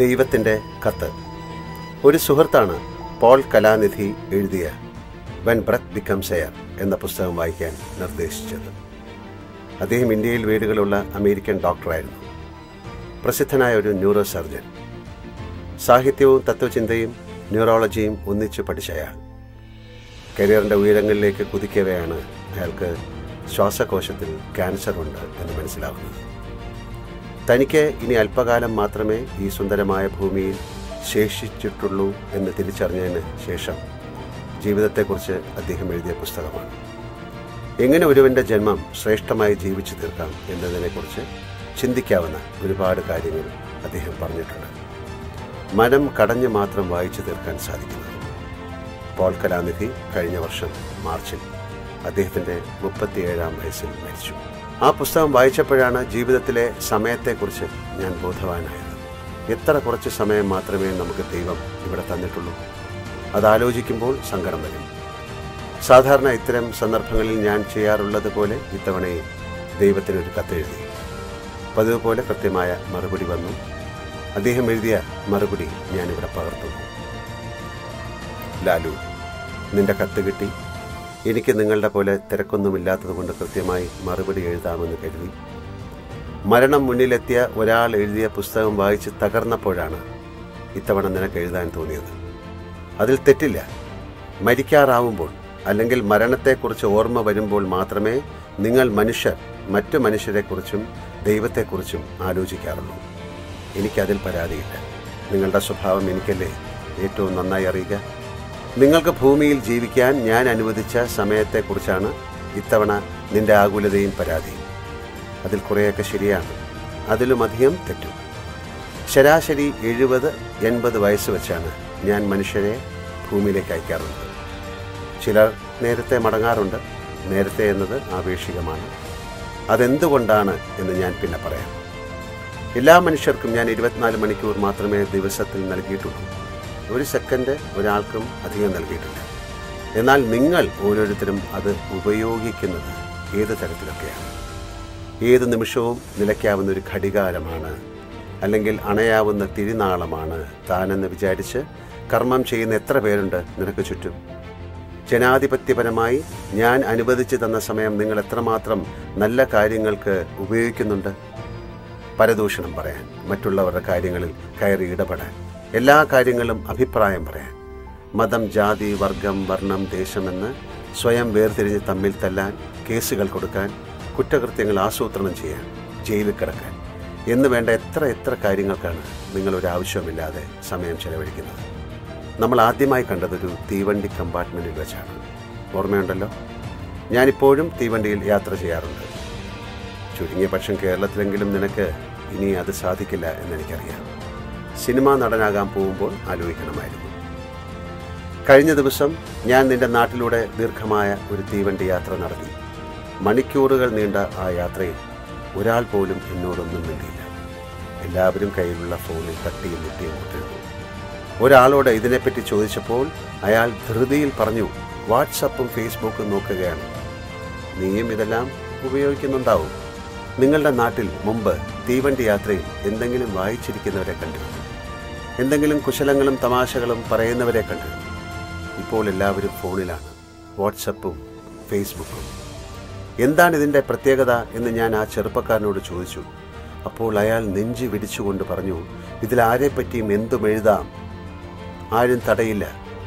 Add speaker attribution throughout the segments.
Speaker 1: ദൈവത്തിൻ്റെ കത്ത് ഒരു സുഹൃത്താണ് പോൾ കലാനിധി എഴുതിയ വെൻ ബ്രത്ത് ബിക്കംസ് എയർ എന്ന പുസ്തകം വായിക്കാൻ നിർദ്ദേശിച്ചത് അദ്ദേഹം ഇന്ത്യയിൽ വീടുകളുള്ള അമേരിക്കൻ ഡോക്ടറായിരുന്നു പ്രസിദ്ധനായ ഒരു ന്യൂറോ സർജൻ സാഹിത്യവും തത്വചിന്തയും ന്യൂറോളജിയും ഒന്നിച്ചു പഠിച്ച അയാൾ കരിയറിൻ്റെ ഉയരങ്ങളിലേക്ക് കുതിക്കവെയാണ് അയാൾക്ക് ശ്വാസകോശത്തിൽ ക്യാൻസർ ഉണ്ട് എന്ന് മനസ്സിലാവുന്നത് തനിക്ക് ഇനി അല്പകാലം മാത്രമേ ഈ സുന്ദരമായ ഭൂമിയിൽ ശേഷിച്ചിട്ടുള്ളൂ എന്ന് തിരിച്ചറിഞ്ഞതിന് ശേഷം ജീവിതത്തെക്കുറിച്ച് അദ്ദേഹം എഴുതിയ പുസ്തകമാണ് എങ്ങനെ ഒരുവന്റെ ജന്മം ശ്രേഷ്ഠമായി ജീവിച്ചു തീർക്കാം എന്നതിനെക്കുറിച്ച് ചിന്തിക്കാവുന്ന ഒരുപാട് കാര്യങ്ങൾ അദ്ദേഹം പറഞ്ഞിട്ടുണ്ട് മനം കടഞ്ഞു മാത്രം വായിച്ചു തീർക്കാൻ സാധിക്കുന്നത് പോൾ കലാനിധി കഴിഞ്ഞ വർഷം മാർച്ചിൽ അദ്ദേഹത്തിൻ്റെ മുപ്പത്തിയേഴാം വയസ്സിൽ മരിച്ചു ആ പുസ്തകം വായിച്ചപ്പോഴാണ് ജീവിതത്തിലെ സമയത്തെക്കുറിച്ച് ഞാൻ ബോധവാനായത് എത്ര കുറച്ച് സമയം മാത്രമേ നമുക്ക് ദൈവം ഇവിടെ തന്നിട്ടുള്ളൂ അതാലോചിക്കുമ്പോൾ സങ്കടം വരും സാധാരണ ഇത്തരം സന്ദർഭങ്ങളിൽ ഞാൻ ചെയ്യാറുള്ളത് പോലെ ഇത്തവണയും ദൈവത്തിനൊരു കത്തെഴുതി പതിവ് പോലെ കൃത്യമായ മറുപടി വന്നു അദ്ദേഹം എഴുതിയ മറുപടി ഞാനിവിടെ പകർത്തുന്നു ലാലു നിന്റെ കത്ത് കിട്ടി എനിക്ക് നിങ്ങളുടെ പോലെ തിരക്കൊന്നുമില്ലാത്തതുകൊണ്ട് കൃത്യമായി മറുപടി എഴുതാമെന്ന് കരുതി മരണം മുന്നിലെത്തിയ ഒരാൾ എഴുതിയ പുസ്തകം വായിച്ച് തകർന്നപ്പോഴാണ് ഇത്തവണ നിനക്ക് എഴുതാൻ തോന്നിയത് അതിൽ തെറ്റില്ല മരിക്കാറാവുമ്പോൾ അല്ലെങ്കിൽ മരണത്തെക്കുറിച്ച് ഓർമ്മ വരുമ്പോൾ മാത്രമേ നിങ്ങൾ മനുഷ്യർ മറ്റു മനുഷ്യരെക്കുറിച്ചും ദൈവത്തെക്കുറിച്ചും ആലോചിക്കാറുള്ളൂ എനിക്കതിൽ പരാതിയില്ല നിങ്ങളുടെ സ്വഭാവം എനിക്കല്ലേ ഏറ്റവും നന്നായി അറിയുക നിങ്ങൾക്ക് ഭൂമിയിൽ ജീവിക്കാൻ ഞാൻ അനുവദിച്ച സമയത്തെക്കുറിച്ചാണ് ഇത്തവണ നിന്റെ ആകുലതയും പരാതിയും അതിൽ കുറേയൊക്കെ ശരിയാണ് അതിലുമധികം തെറ്റും ശരാശരി എഴുപത് എൺപത് വയസ്സ് വെച്ചാണ് ഞാൻ മനുഷ്യരെ ഭൂമിയിലേക്ക് അയക്കാറുള്ളത് ചിലർ നേരത്തെ മടങ്ങാറുണ്ട് നേരത്തെ എന്നത് ആപേക്ഷികമാണ് അതെന്തുകൊണ്ടാണ് എന്ന് ഞാൻ പിന്നെ പറയാം എല്ലാ മനുഷ്യർക്കും ഞാൻ ഇരുപത്തിനാല് മണിക്കൂർ മാത്രമേ ദിവസത്തിൽ നൽകിയിട്ടുള്ളൂ ഒരു സെക്കൻഡ് ഒരാൾക്കും അധികം നൽകിയിട്ടില്ല എന്നാൽ നിങ്ങൾ ഓരോരുത്തരും അത് ഉപയോഗിക്കുന്നത് ഏത് തരത്തിലൊക്കെയാണ് ഏത് നിമിഷവും നിലയ്ക്കാവുന്ന ഒരു ഘടികാരമാണ് അല്ലെങ്കിൽ അണയാവുന്ന തിരിനാളമാണ് താനെന്ന് വിചാരിച്ച് കർമ്മം ചെയ്യുന്ന എത്ര പേരുണ്ട് നിനക്ക് ചുറ്റും ജനാധിപത്യപരമായി ഞാൻ അനുവദിച്ചു തന്ന സമയം നിങ്ങൾ എത്രമാത്രം നല്ല കാര്യങ്ങൾക്ക് ഉപയോഗിക്കുന്നുണ്ട് പരദൂഷണം പറയാൻ മറ്റുള്ളവരുടെ കാര്യങ്ങളിൽ കയറി ഇടപെടാൻ എല്ലാ കാര്യങ്ങളും അഭിപ്രായം പറയാൻ മതം ജാതി വർഗം വർണ്ണം ദേശമെന്ന് സ്വയം വേർതിരിഞ്ഞ് തമ്മിൽ തല്ലാൻ കേസുകൾ കൊടുക്കാൻ കുറ്റകൃത്യങ്ങൾ ആസൂത്രണം ചെയ്യാൻ ജയിലിൽ കിടക്കാൻ എന്ന് വേണ്ട എത്ര എത്ര കാര്യങ്ങൾക്കാണ് നിങ്ങൾ ഒരു ആവശ്യമില്ലാതെ സമയം ചെലവഴിക്കുന്നത് നമ്മൾ ആദ്യമായി കണ്ടതൊരു തീവണ്ടി കമ്പാർട്ട്മെൻറ്റിൽ വെച്ചാണ് ഓർമ്മയുണ്ടല്ലോ ഞാനിപ്പോഴും തീവണ്ടിയിൽ യാത്ര ചെയ്യാറുണ്ട് ചുരുങ്ങിയ പക്ഷം കേരളത്തിലെങ്കിലും നിനക്ക് ഇനി അത് സാധിക്കില്ല എന്നെനിക്കറിയാം സിനിമാ നടനാകാൻ പോകുമ്പോൾ ആലോചിക്കണമായിരുന്നു കഴിഞ്ഞ ദിവസം ഞാൻ നിന്റെ നാട്ടിലൂടെ ദീർഘമായ ഒരു തീവണ്ടി യാത്ര നടത്തി മണിക്കൂറുകൾ നീണ്ട ആ യാത്രയിൽ ഒരാൾ പോലും എന്നോടൊന്നും മിണ്ടിയില്ല എല്ലാവരും കയ്യിലുള്ള ഫോണിൽ തട്ടിയും മുട്ടിയും മുട്ടിരുന്നു ഒരാളോട് ഇതിനെപ്പറ്റി ചോദിച്ചപ്പോൾ അയാൾ ധൃതിയിൽ പറഞ്ഞു വാട്സപ്പും ഫേസ്ബുക്കും നോക്കുകയാണ് നീയും ഇതെല്ലാം ഉപയോഗിക്കുന്നുണ്ടാവും നിങ്ങളുടെ നാട്ടിൽ മുമ്പ് തീവണ്ടി യാത്രയിൽ എന്തെങ്കിലും വായിച്ചിരിക്കുന്നവരെ കണ്ടിരുന്നു എന്തെങ്കിലും കുശലങ്ങളും തമാശകളും പറയുന്നവരെ കണ്ടിരുന്നു ഇപ്പോൾ എല്ലാവരും ഫോണിലാണ് വാട്സപ്പും ഫേസ്ബുക്കും എന്താണ് ഇതിൻ്റെ പ്രത്യേകത എന്ന് ഞാൻ ആ ചെറുപ്പക്കാരനോട് ചോദിച്ചു അപ്പോൾ അയാൾ നെഞ്ചി വിടിച്ചുകൊണ്ട് പറഞ്ഞു ഇതിൽ ആരെപ്പറ്റിയും എന്തും എഴുതാം ആരും തടയില്ല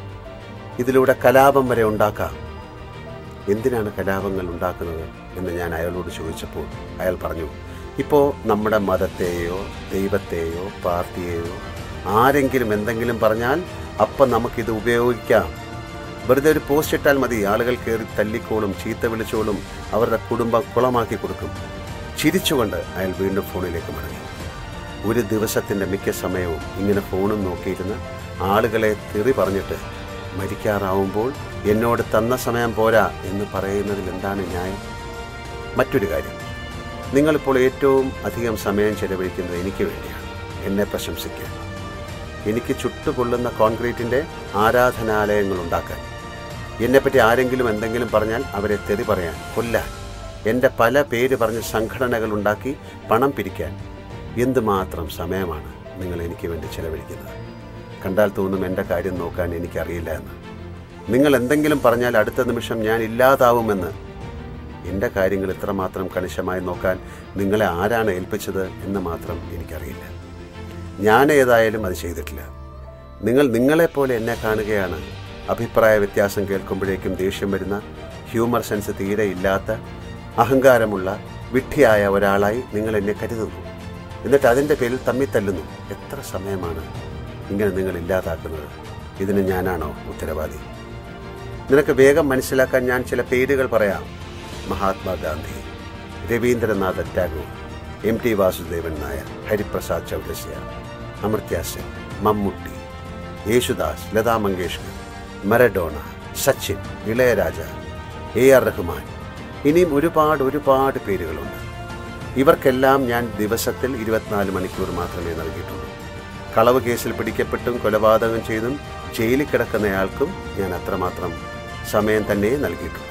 Speaker 1: ഇതിലൂടെ കലാപം വരെ ഉണ്ടാക്കാം എന്തിനാണ് കലാപങ്ങൾ ഉണ്ടാക്കുന്നത് എന്ന് ഞാൻ അയാളോട് ചോദിച്ചപ്പോൾ അയാൾ പറഞ്ഞു ഇപ്പോൾ നമ്മുടെ മതത്തെയോ ദൈവത്തെയോ പാർട്ടിയെയോ ആരെങ്കിലും എന്തെങ്കിലും പറഞ്ഞാൽ അപ്പം നമുക്കിത് ഉപയോഗിക്കാം വെറുതെ ഒരു പോസ്റ്റ് ഇട്ടാൽ മതി ആളുകൾ കയറി തല്ലിക്കോളും ചീത്ത വിളിച്ചോളും അവരുടെ കുടുംബം കുളമാക്കി കൊടുക്കും ചിരിച്ചുകൊണ്ട് അയാൾ വീണ്ടും ഫോണിലേക്ക് മടങ്ങി ഒരു ദിവസത്തിൻ്റെ മിക്ക സമയവും ഇങ്ങനെ ഫോണും നോക്കിയിരുന്ന് ആളുകളെ തെറി പറഞ്ഞിട്ട് മരിക്കാറാവുമ്പോൾ എന്നോട് തന്ന സമയം പോരാ എന്ന് പറയുന്നതിൽ എന്താണ് ന്യായം മറ്റൊരു കാര്യം നിങ്ങളിപ്പോൾ ഏറ്റവും അധികം സമയം ചെലവഴിക്കുന്നത് എനിക്ക് വേണ്ടിയാണ് എന്നെ പ്രശംസിക്കാൻ എനിക്ക് ചുട്ടുകൊള്ളുന്ന കോൺക്രീറ്റിൻ്റെ ആരാധനാലയങ്ങൾ ഉണ്ടാക്കാൻ എന്നെപ്പറ്റി ആരെങ്കിലും എന്തെങ്കിലും പറഞ്ഞാൽ അവരെ തെറി പറയാൻ കൊല്ലാൻ എൻ്റെ പല പേര് പറഞ്ഞ് സംഘടനകൾ ഉണ്ടാക്കി പണം പിരിക്കാൻ എന്തുമാത്രം സമയമാണ് നിങ്ങൾ എനിക്ക് വേണ്ടി ചെലവഴിക്കുന്നത് കണ്ടാൽ തോന്നും എൻ്റെ കാര്യം നോക്കാൻ എനിക്കറിയില്ല എന്ന് നിങ്ങൾ എന്തെങ്കിലും പറഞ്ഞാൽ അടുത്ത നിമിഷം ഞാൻ ഇല്ലാതാവുമെന്ന് എൻ്റെ കാര്യങ്ങൾ ഇത്രമാത്രം കണിശമായി നോക്കാൻ നിങ്ങളെ ആരാണ് ഏൽപ്പിച്ചത് എന്ന് മാത്രം എനിക്കറിയില്ല ഞാൻ ഏതായാലും അത് ചെയ്തിട്ടില്ല നിങ്ങൾ നിങ്ങളെപ്പോലെ എന്നെ കാണുകയാണ് അഭിപ്രായ വ്യത്യാസം കേൾക്കുമ്പോഴേക്കും ദേഷ്യം വരുന്ന ഹ്യൂമർ സെൻസ് തീരെ ഇല്ലാത്ത അഹങ്കാരമുള്ള വിഡ്ഢിയായ ഒരാളായി നിങ്ങൾ എന്നെ കരുതുന്നു എന്നിട്ട് അതിൻ്റെ പേരിൽ തമ്മി തല്ലുന്നു എത്ര സമയമാണ് ഇങ്ങനെ നിങ്ങൾ ഇല്ലാതാക്കുന്നത് ഇതിന് ഞാനാണോ ഉത്തരവാദി നിനക്ക് വേഗം മനസ്സിലാക്കാൻ ഞാൻ ചില പേരുകൾ പറയാം Mahatma Gandhi Rabindranath Tagore M T Vasudevan Nair Hariprasad Chaurasia Amartya Sen Mammootty Yesudas Lata Mangeshkar Maradona Sachin Ilaiyaraaja A R Rahman ഇനിയും ഒരുപാട് ഒരുപാട് പേരുകളുണ്ട് ഇവർക്കെല്ലാം ഞാൻ ദിവസത്തിൽ ഇരുപത്തിനാല് മണിക്കൂർ മാത്രമേ നൽകിയിട്ടുള്ളൂ കളവ് കേസിൽ പിടിക്കപ്പെട്ടും കൊലപാതകം ചെയ്തും ജയിലിൽ കിടക്കുന്നയാൾക്കും ഞാൻ അത്രമാത്രം സമയം തന്നെ നൽകിയിട്ടുള്ളൂ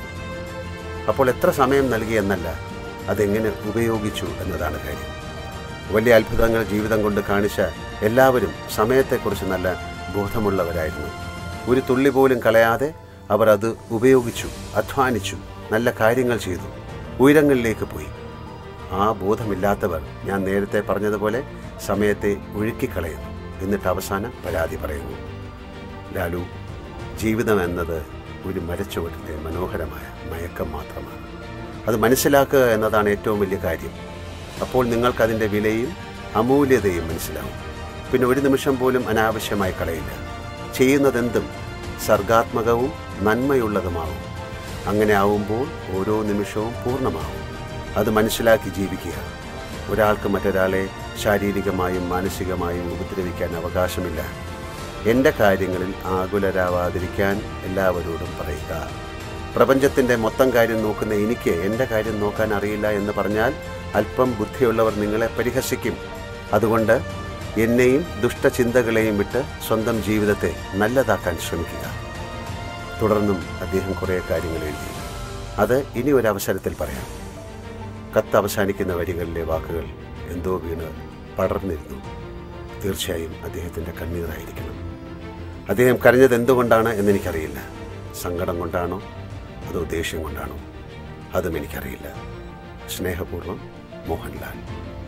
Speaker 1: അപ്പോൾ എത്ര സമയം നൽകി എന്നല്ല അതെങ്ങനെ ഉപയോഗിച്ചു എന്നതാണ് കാര്യം വലിയ അത്ഭുതങ്ങൾ ജീവിതം കൊണ്ട് കാണിച്ച എല്ലാവരും സമയത്തെക്കുറിച്ച് നല്ല ബോധമുള്ളവരായിരുന്നു ഒരു തുള്ളി പോലും കളയാതെ അവർ അത് ഉപയോഗിച്ചു അധ്വാനിച്ചു നല്ല കാര്യങ്ങൾ ചെയ്തു ഉയരങ്ങളിലേക്ക് പോയി ആ ബോധമില്ലാത്തവർ ഞാൻ നേരത്തെ പറഞ്ഞതുപോലെ സമയത്തെ ഒഴുക്കിക്കളയുന്നു എന്നിട്ട് അവസാനം പരാതി പറയുന്നു ലാലു ജീവിതം എന്നത് ഒരു മരച്ചുവട്ടിലെ മനോഹരമായ മയക്കം മാത്രമാണ് അത് മനസ്സിലാക്കുക എന്നതാണ് ഏറ്റവും വലിയ കാര്യം അപ്പോൾ നിങ്ങൾക്കതിൻ്റെ വിലയും അമൂല്യതയും മനസ്സിലാവും പിന്നെ ഒരു നിമിഷം പോലും അനാവശ്യമായി കളയില്ല ചെയ്യുന്നതെന്തും സർഗാത്മകവും നന്മയുള്ളതുമാവും അങ്ങനെ ആവുമ്പോൾ ഓരോ നിമിഷവും പൂർണ്ണമാവും അത് മനസ്സിലാക്കി ജീവിക്കുക ഒരാൾക്ക് മറ്റൊരാളെ ശാരീരികമായും മാനസികമായും ഉപദ്രവിക്കാൻ അവകാശമില്ല എൻ്റെ കാര്യങ്ങളിൽ ആകുലരാവാതിരിക്കാൻ എല്ലാവരോടും പറയുക പ്രപഞ്ചത്തിൻ്റെ മൊത്തം കാര്യം നോക്കുന്ന എനിക്ക് എൻ്റെ കാര്യം നോക്കാൻ അറിയില്ല എന്ന് പറഞ്ഞാൽ അല്പം ബുദ്ധിയുള്ളവർ നിങ്ങളെ പരിഹസിക്കും അതുകൊണ്ട് എന്നെയും ദുഷ്ടചിന്തകളെയും വിട്ട് സ്വന്തം ജീവിതത്തെ നല്ലതാക്കാൻ ശ്രമിക്കുക തുടർന്നും അദ്ദേഹം കുറേ കാര്യങ്ങൾ എഴുതി അത് ഇനി ഒരു അവസരത്തിൽ പറയാം കത്ത് അവസാനിക്കുന്ന വരികളിലെ വാക്കുകൾ എന്തോ വീണ് പടർന്നിരുന്നു തീർച്ചയായും അദ്ദേഹത്തിൻ്റെ കണ്ണീറായിരിക്കണം അദ്ദേഹം കരഞ്ഞത് എന്തുകൊണ്ടാണ് എന്നെനിക്കറിയില്ല സങ്കടം കൊണ്ടാണോ അതോ ദേഷ്യം കൊണ്ടാണോ അതും എനിക്കറിയില്ല സ്നേഹപൂർവ്വം മോഹൻലാൽ